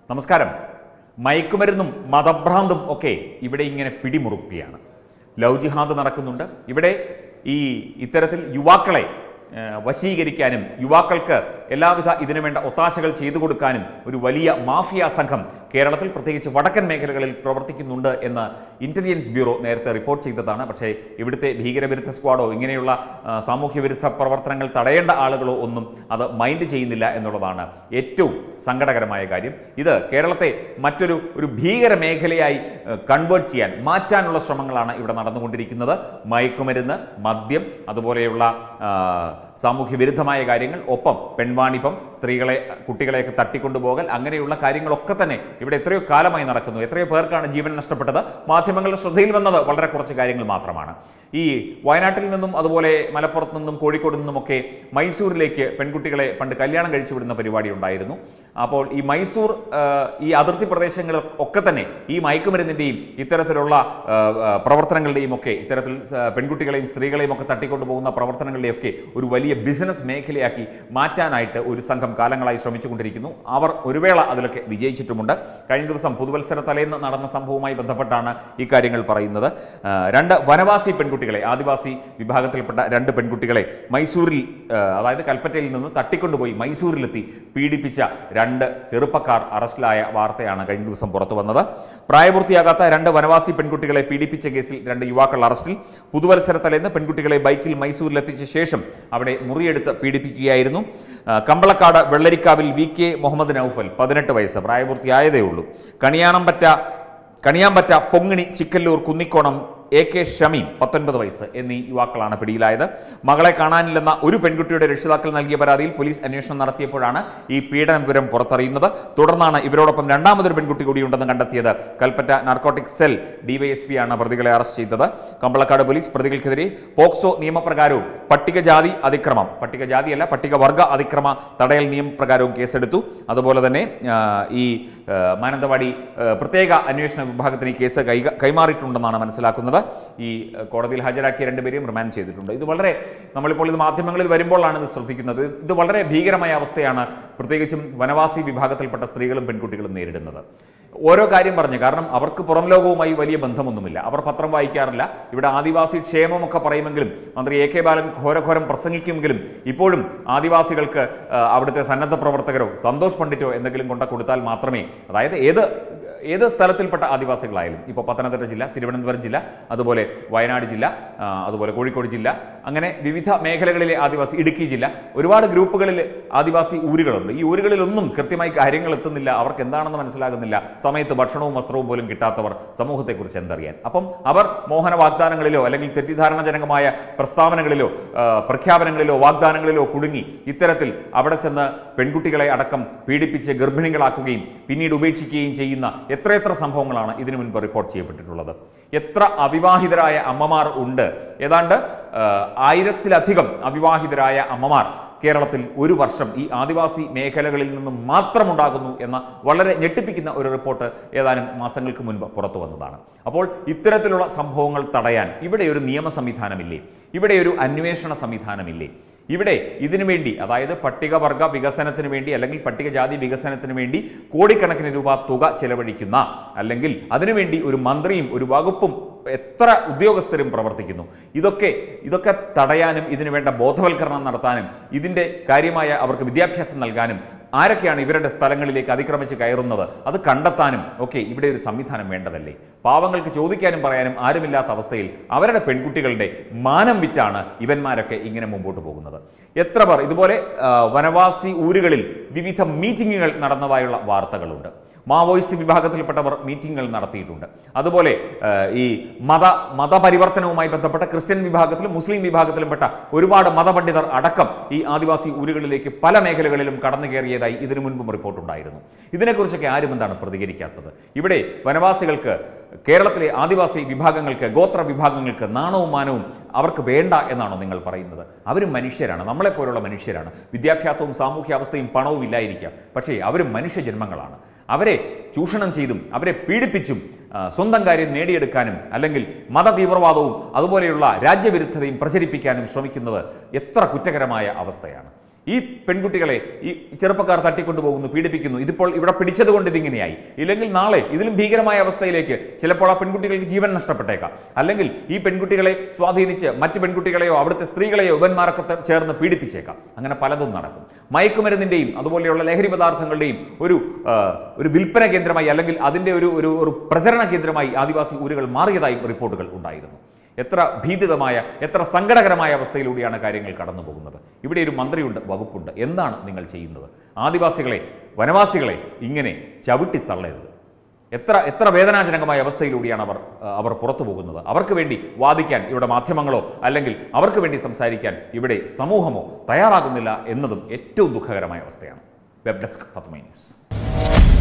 നമസ്കാരം മയക്കുമരുന്നും മതഭ്രാന്തും ഒക്കെ ഇവിടെ ഇങ്ങനെ പിടിമുറുക്കുകയാണ് ലവ് ജിഹാദ് നടക്കുന്നുണ്ട് ഇവിടെ ഈ ഇത്തരത്തിൽ യുവാക്കളെ ആ, വശീകരിക്കാനും യുവാക്കൾക്ക് എല്ലാവിധ ഇതിനു വേണ്ട ഒത്താശകൾ ചെയ്തു കൊടുക്കാനും ഒരു വലിയ മാഫിയ സംഘം കേരളത്തിൽ പ്രത്യേകിച്ച് വടക്കൻ മേഖലകളിൽ പ്രവർത്തിക്കുന്നുണ്ട് എന്ന് ഇന്റലിജൻസ് ബ്യൂറോ നേരത്തെ റിപ്പോർട്ട് ചെയ്തതാണ് പക്ഷേ ഇവിടുത്തെ ഭീകരവിരുദ്ധ സ്ക്വാഡോ ഇങ്ങനെയുള്ള ആ, സാമൂഹ്യ വിരുദ്ധ പ്രവർത്തനങ്ങൾ തടയേണ്ട ആളുകളോ ഒന്നും അത് മൈൻഡ് ചെയ്യുന്നില്ല എന്നുള്ളതാണ് ഏറ്റവും സങ്കടകരമായ കാര്യം ഇത് കേരളത്തെ മറ്റൊരു ഒരു ഭീകര മേഖലയായി കൺവേർട്ട് ചെയ്യാൻ മാറ്റാനുള്ള ശ്രമങ്ങളാണ് ഇവിടെ നടന്നുകൊണ്ടിരിക്കുന്നത് മയക്കുമരുന്ന് മദ്യം അതുപോലെയുള്ള ആ, സാമൂഹ്യ വിരുദ്ധമായ കാര്യങ്ങൾ ഒപ്പം പെൺവാണിഭം സ്ത്രീകളെ കുട്ടികളെയൊക്കെ തട്ടിക്കൊണ്ടുപോകൽ അങ്ങനെയുള്ള കാര്യങ്ങളൊക്കെ തന്നെ ഇവിടെ എത്രയോ കാലമായി നടക്കുന്നു എത്രയോ പേർക്കാണ് ജീവൻ നഷ്ടപ്പെട്ടത് മാധ്യമങ്ങളുടെ ശ്രദ്ധയിൽ വന്നത് വളരെ കുറച്ച് കാര്യങ്ങൾ മാത്രമാണ് ഈ വയനാട്ടിൽ നിന്നും അതുപോലെ മലപ്പുറത്ത് നിന്നും കോഴിക്കോട് നിന്നുമൊക്കെ മൈസൂരിലേക്ക് പെൺകുട്ടികളെ പണ്ട് കല്യാണം കഴിച്ചു വിടുന്ന പരിപാടി ഉണ്ടായിരുന്നു അപ്പോൾ ഈ മൈസൂർ ആ, ഈ അതിർത്തി പ്രദേശങ്ങൾ ഒക്കെ തന്നെ ഈ മയക്കുമരുന്നിൻ്റെയും ഇത്തരത്തിലുള്ള ആ, ആ, പ്രവർത്തനങ്ങളുടെയും ഒക്കെ ഇത്തരത്തിൽ ആ, പെൺകുട്ടികളെയും സ്ത്രീകളെയും ഒക്കെ തട്ടിക്കൊണ്ടുപോകുന്ന പ്രവർത്തനങ്ങളുടെയും ഒക്കെ ഒരു വലിയ ബിസിനസ് മേഖലയാക്കി മാറ്റാനായിട്ട് ഒരു സംഘം കാലങ്ങളായി ശ്രമിച്ചുകൊണ്ടിരിക്കുന്നു അവർ ഒരു വേള അതിലൊക്കെ വിജയിച്ചിട്ടുമുണ്ട് കഴിഞ്ഞ ദിവസം പുതുവത്സര തലേന്ന് നടന്ന സംഭവവുമായി ബന്ധപ്പെട്ടാണ് ഈ കാര്യങ്ങൾ പറയുന്നത് ആ, രണ്ട് വനവാസി പെൺകുട്ടികളെ ആദിവാസി വിഭാഗത്തിൽപ്പെട്ട രണ്ട് പെൺകുട്ടികളെ മൈസൂരിൽ ആ, അതായത് കൽപ്പറ്റയിൽ നിന്ന് തട്ടിക്കൊണ്ടുപോയി മൈസൂരിലെത്തി പീഡിപ്പിച്ച രണ്ട് ചെറുപ്പക്കാർ അറസ്റ്റിലായ വാർത്തയാണ് കഴിഞ്ഞ ദിവസം പുറത്തു വന്നത് പ്രായപൂർത്തിയാകാത്ത രണ്ട് വനവാസി പെൺകുട്ടികളെ പീഡിപ്പിച്ച കേസിൽ രണ്ട് യുവാക്കൾ അറസ്റ്റിൽ പുതുവത്സര തലേന്ന് പെൺകുട്ടികളെ ബൈക്കിൽ മൈസൂരിലെത്തിച്ച ശേഷം അവിടെ മുറിയെടുത്ത് പീഡിപ്പിക്കുകയായിരുന്നു ആ, കമ്പളക്കാട് വെള്ളരിക്കാവിൽ വി കെ മുഹമ്മദ് നൌഫൽ പതിനെട്ട് വയസ്സ് പ്രായപൂർത്തിയായതേ ഉള്ളൂ കണിയാണംപറ്റ കണിയാമ്പറ്റ പൊങ്ങിണി ചിക്കല്ലൂർ കുന്നിക്കോണം എ കെ ഷമീം പത്തൊൻപത് വയസ്സ് എന്നീ യുവാക്കളാണ് പിടിയിലായത് മകളെ കാണാനില്ലെന്ന ഒരു പെൺകുട്ടിയുടെ രക്ഷിതാക്കൾ നൽകിയ പരാതിയിൽ പോലീസ് അന്വേഷണം നടത്തിയപ്പോഴാണ് ഈ പീഡന വിവരം പുറത്തറിയുന്നത് തുടർന്നാണ് ഇവരോടൊപ്പം രണ്ടാമതൊരു പെൺകുട്ടി കൂടിയുണ്ടെന്ന് കണ്ടെത്തിയത് കൽപ്പറ്റ നാർക്കോട്ടിക് സെൽ ഡിവൈഎസ്പി ആണ് പ്രതികളെ അറസ്റ്റ് ചെയ്തത് കമ്പളക്കാട് പോലീസ് പ്രതികൾക്കെതിരെ പോക്സോ നിയമപ്രകാരവും പട്ടികജാതി അതിക്രമം പട്ടികജാതിയല്ല പട്ടികവർഗ അതിക്രമ തടയൽ നിയമപ്രകാരവും കേസെടുത്തു അതുപോലെ തന്നെ ആ, ഈ ആ, മാനന്തവാടി ആ, പ്രത്യേക അന്വേഷണ വിഭാഗത്തിന് ഈ കേസ് കൈ കൈമാറിയിട്ടുണ്ടെന്നാണ് മനസ്സിലാക്കുന്നത് ഈ ആ, കോടതിയിൽ ഹാജരാക്കിയ രണ്ടുപേരെയും റിമാൻഡ് ചെയ്തിട്ടുണ്ട് ഇത് വളരെ നമ്മളിപ്പോൾ ഇത് മാധ്യമങ്ങളിൽ വരുമ്പോഴാണ് ഇത് ശ്രദ്ധിക്കുന്നത് ഇത് വളരെ ഭീകരമായ അവസ്ഥയാണ് പ്രത്യേകിച്ചും വനവാസി വിഭാഗത്തിൽപ്പെട്ട സ്ത്രീകളും പെൺകുട്ടികളും നേരിടുന്നത് ഓരോ കാര്യം പറഞ്ഞു കാരണം അവർക്ക് പുറം ലോകവുമായി വലിയ ബന്ധമൊന്നുമില്ല അവർ പത്രം വായിക്കാറില്ല ഇവിടെ ആദിവാസി ക്ഷേമമൊക്കെ പറയുമെങ്കിലും മന്ത്രി എ കെ ബാലൻ ഘോരഘോരം പ്രസംഗിക്കുമെങ്കിലും ഇപ്പോഴും ആദിവാസികൾക്ക് ആ, അവിടുത്തെ സന്നദ്ധ പ്രവർത്തകരോ സന്തോഷ് പണ്ഡിറ്റോ എന്തെങ്കിലും കൊണ്ട കൊടുത്താൽ മാത്രമേ അതായത് ഏത് ഏത് സ്ഥലത്തിൽപ്പെട്ട ആദിവാസികളായാലും ഇപ്പോൾ പത്തനംതിട്ട ജില്ല തിരുവനന്തപുരം ജില്ല അതുപോലെ വയനാട് ജില്ല ആ, അതുപോലെ കോഴിക്കോട് ജില്ല അങ്ങനെ വിവിധ മേഖലകളിലെ ആദിവാസി ഇടുക്കി ജില്ല ഒരുപാട് ഗ്രൂപ്പുകളിൽ ആദിവാസി ഊരുകളുണ്ട് ഈ ഊരുകളിലൊന്നും കൃത്യമായി കാര്യങ്ങൾ എത്തുന്നില്ല അവർക്ക് എന്താണെന്ന് മനസ്സിലാകുന്നില്ല സമയത്ത് ഭക്ഷണവും വസ്ത്രവും പോലും കിട്ടാത്തവർ സമൂഹത്തെക്കുറിച്ച് എന്തറിയാൻ അപ്പം അവർ മോഹന വാഗ്ദാനങ്ങളിലോ അല്ലെങ്കിൽ തെറ്റിദ്ധാരണജനകമായ പ്രസ്താവനകളിലോ ആ, പ്രഖ്യാപനങ്ങളിലോ വാഗ്ദാനങ്ങളിലോ കുടുങ്ങി ഇത്തരത്തിൽ അവിടെ ചെന്ന് പെൺകുട്ടികളെ അടക്കം പീഡിപ്പിച്ച് ഗർഭിണികളാക്കുകയും പിന്നീട് ഉപേക്ഷിക്കുകയും ചെയ്യുന്ന എത്രയെത്ര സംഭവങ്ങളാണ് ഇതിനു മുൻപ് റിപ്പോർട്ട് ചെയ്യപ്പെട്ടിട്ടുള്ളത് എത്ര അവിവാഹിതരായ അമ്മമാർ ഉണ്ട് ഏതാണ്ട് ആ, ആയിരത്തിലധികം അവിവാഹിതരായ അമ്മമാർ കേരളത്തിൽ ഒരു വർഷം ഈ ആദിവാസി മേഖലകളിൽ നിന്നും മാത്രമുണ്ടാകുന്നു എന്ന വളരെ ഞെട്ടിപ്പിക്കുന്ന ഒരു റിപ്പോർട്ട് ഏതാനും മാസങ്ങൾക്ക് മുൻപ് പുറത്തു വന്നതാണ് അപ്പോൾ ഇത്തരത്തിലുള്ള സംഭവങ്ങൾ തടയാൻ ഇവിടെ ഒരു നിയമ സംവിധാനമില്ലേ ഇവിടെ ഒരു അന്വേഷണ സംവിധാനമില്ലേ ഇവിടെ ഇതിനു വേണ്ടി അതായത് പട്ടികവർഗ വികസനത്തിന് വേണ്ടി അല്ലെങ്കിൽ പട്ടികജാതി വികസനത്തിന് വേണ്ടി കോടിക്കണക്കിന് രൂപ തുക ചെലവഴിക്കുന്ന അല്ലെങ്കിൽ അതിനുവേണ്ടി ഒരു മന്ത്രിയും ഒരു വകുപ്പും എത്ര ഉദ്യോഗസ്ഥരും പ്രവർത്തിക്കുന്നു ഇതൊക്കെ ഇതൊക്കെ തടയാനും ഇതിനു വേണ്ട ബോധവൽക്കരണം നടത്താനും ഇതിൻ്റെ കാര്യമായ അവർക്ക് വിദ്യാഭ്യാസം നൽകാനും ആരൊക്കെയാണ് ഇവരുടെ സ്ഥലങ്ങളിലേക്ക് അതിക്രമിച്ച് കയറുന്നത് അത് കണ്ടെത്താനും ഒക്കെ ഇവിടെ ഒരു സംവിധാനം വേണ്ടതല്ലേ പാവങ്ങൾക്ക് ചോദിക്കാനും പറയാനും ആരുമില്ലാത്ത അവസ്ഥയിൽ അവരുടെ പെൺകുട്ടികളുടെ മാനം വിറ്റാണ് ഇവന്മാരൊക്കെ ഇങ്ങനെ മുമ്പോട്ട് പോകുന്നത് എത്ര പേർ ഇതുപോലെ ആ, വനവാസി ഊരുകളിൽ വിവിധ മീറ്റിങ്ങുകൾ നടന്നതായുള്ള വാർത്തകളുണ്ട് മാവോയിസ്റ്റ് വിഭാഗത്തിൽപ്പെട്ടവർ മീറ്റിങ്ങുകൾ നടത്തിയിട്ടുണ്ട് അതുപോലെ ആ, ഈ മത മതപരിവർത്തനവുമായി ബന്ധപ്പെട്ട ക്രിസ്ത്യൻ വിഭാഗത്തിലും മുസ്ലിം വിഭാഗത്തിലും പെട്ട ഒരുപാട് മതപണ്ഡിതർ അടക്കം ഈ ആദിവാസി ഊരുകളിലേക്ക് പല മേഖലകളിലും കടന്നു കയറിയതായി ഇതിനു മുൻപും റിപ്പോർട്ടുണ്ടായിരുന്നു ഇതിനെക്കുറിച്ചൊക്കെ ആരും എന്താണ് പ്രതികരിക്കാത്തത് ഇവിടെ വനവാസികൾക്ക് കേരളത്തിലെ ആദിവാസി വിഭാഗങ്ങൾക്ക് ഗോത്ര വിഭാഗങ്ങൾക്ക് നാണവും മാനവും അവർക്ക് വേണ്ട എന്നാണോ നിങ്ങൾ പറയുന്നത് അവരും മനുഷ്യരാണ് നമ്മളെപ്പോലുള്ള മനുഷ്യരാണ് വിദ്യാഭ്യാസവും സാമൂഹ്യാവസ്ഥയും പണവും ഇല്ലായിരിക്കാം പക്ഷേ അവരും മനുഷ്യജന്മങ്ങളാണ് അവരെ ചൂഷണം ചെയ്തും അവരെ പീഡിപ്പിച്ചും ആ, സ്വന്തം കാര്യം നേടിയെടുക്കാനും അല്ലെങ്കിൽ മതതീവ്രവാദവും അതുപോലെയുള്ള രാജ്യവിരുദ്ധതയും പ്രചരിപ്പിക്കാനും ശ്രമിക്കുന്നത് എത്ര കുറ്റകരമായ അവസ്ഥയാണ് ഈ പെൺകുട്ടികളെ ഈ ചെറുപ്പക്കാർ തട്ടിക്കൊണ്ടുപോകുന്നു പീഡിപ്പിക്കുന്നു ഇതിപ്പോൾ ഇവിടെ പിടിച്ചതുകൊണ്ട് ഇതിങ്ങനെയായി ഇല്ലെങ്കിൽ നാളെ ഇതിലും ഭീകരമായ അവസ്ഥയിലേക്ക് ചിലപ്പോൾ ആ പെൺകുട്ടികൾക്ക് ജീവൻ നഷ്ടപ്പെട്ടേക്കാം അല്ലെങ്കിൽ ഈ പെൺകുട്ടികളെ സ്വാധീനിച്ച് മറ്റ് പെൺകുട്ടികളെയോ അവിടുത്തെ സ്ത്രീകളെയോ യുവന്മാരൊക്കെ ത- ചേർന്ന് പീഡിപ്പിച്ചേക്കാം അങ്ങനെ പലതും നടക്കും മയക്കുമരുന്നിൻ്റെയും അതുപോലെയുള്ള ലഹരി പദാർത്ഥങ്ങളുടെയും ഒരു ആ, ഒരു വിൽപ്പന കേന്ദ്രമായി അല്ലെങ്കിൽ അതിൻ്റെ ഒരു ഒരു ഒരു പ്രചരണ കേന്ദ്രമായി ആദിവാസി ഊരുകൾ മാറിയതായി റിപ്പോർട്ടുകൾ ഉണ്ടായിരുന്നു എത്ര ഭീതിതമായ എത്ര സങ്കടകരമായ അവസ്ഥയിലൂടെയാണ് കാര്യങ്ങൾ കടന്നു പോകുന്നത് ഇവിടെ ഒരു മന്ത്രിയുണ്ട് വകുപ്പുണ്ട് എന്താണ് നിങ്ങൾ ചെയ്യുന്നത് ആദിവാസികളെ വനവാസികളെ ഇങ്ങനെ ചവിട്ടിത്തള്ളരുത് എത്ര എത്ര വേദനാജനകമായ അവസ്ഥയിലൂടെയാണ് അവർ ആ, അവർ പുറത്തു പോകുന്നത് അവർക്ക് വേണ്ടി വാദിക്കാൻ ഇവിടെ മാധ്യമങ്ങളോ അല്ലെങ്കിൽ അവർക്ക് വേണ്ടി സംസാരിക്കാൻ ഇവിടെ സമൂഹമോ തയ്യാറാകുന്നില്ല എന്നതും ഏറ്റവും ദുഃഖകരമായ അവസ്ഥയാണ് വെബ് ഡെസ്ക് പത്മ ന്യൂസ്